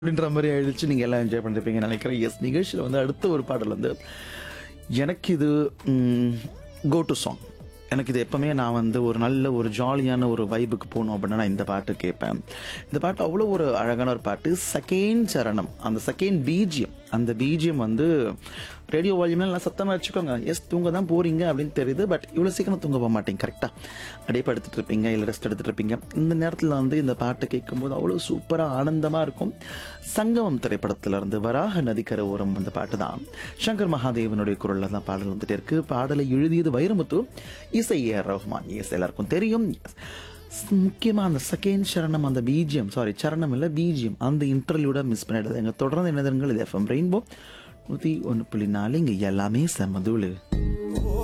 அப்படின்ற மாதிரி ஆயிடுச்சு நீங்கள் எல்லாம் என்ஜாய் பண்ணிருப்பீங்கன்னு நினைக்கிறேன் எஸ் நிகழ்ச்சியில் வந்து அடுத்த ஒரு பாடல் வந்து எனக்கு இது கோ டு சாங் எனக்கு இது எப்பவுமே நான் வந்து ஒரு நல்ல ஒரு ஜாலியான ஒரு வைபுக்கு போகணும் அப்படின்னா நான் இந்த பாட்டு கேட்பேன் இந்த பாட்டு அவ்வளோ ஒரு அழகான ஒரு பாட்டு செகண்ட் சரணம் அந்த செகண்ட் பீஜியம் அந்த பீஜியம் வந்து ரேடியோ வால்யூம்ல நல்லா சத்தமாக வச்சுக்கோங்க எஸ் தூங்க தான் போறீங்க அப்படின்னு தெரியுது பட் இவ்வளோ சீக்கிரம் தூங்க போக மாட்டீங்க கரெக்டாக அப்படியே படுத்துட்டு இருப்பீங்க இல்லை ரெஸ்ட் எடுத்துட்டு இருப்பீங்க இந்த நேரத்தில் வந்து இந்த பாட்டை கேட்கும்போது அவ்வளோ சூப்பராக ஆனந்தமாக இருக்கும் சங்கமம் திரைப்படத்துல இருந்து வராக நதிக்கரை ஓரம் அந்த பாட்டு தான் சங்கர் மகாதேவனுடைய குரலில் தான் பாடல் வந்துட்டே இருக்கு பாடலை எழுதியது வைரமுத்து இசை ஏ ரஹ்மான் எஸ் எல்லாருக்கும் தெரியும் Yes. முக்கியமா அந்த செகண்ட் சரணம் அந்த பீஜியம் சாரி சரணம் இல்லை பீஜியம் அந்த இன்டர்வியூட மிஸ் பண்ணிடுது எங்க தொடர்ந்து என்னதுங்கள் இது எஃப்எம் ரெயின்போ நூற்றி ஒன்று புள்ளி நாலு இங்கே எல்லாமே செம்மதூள்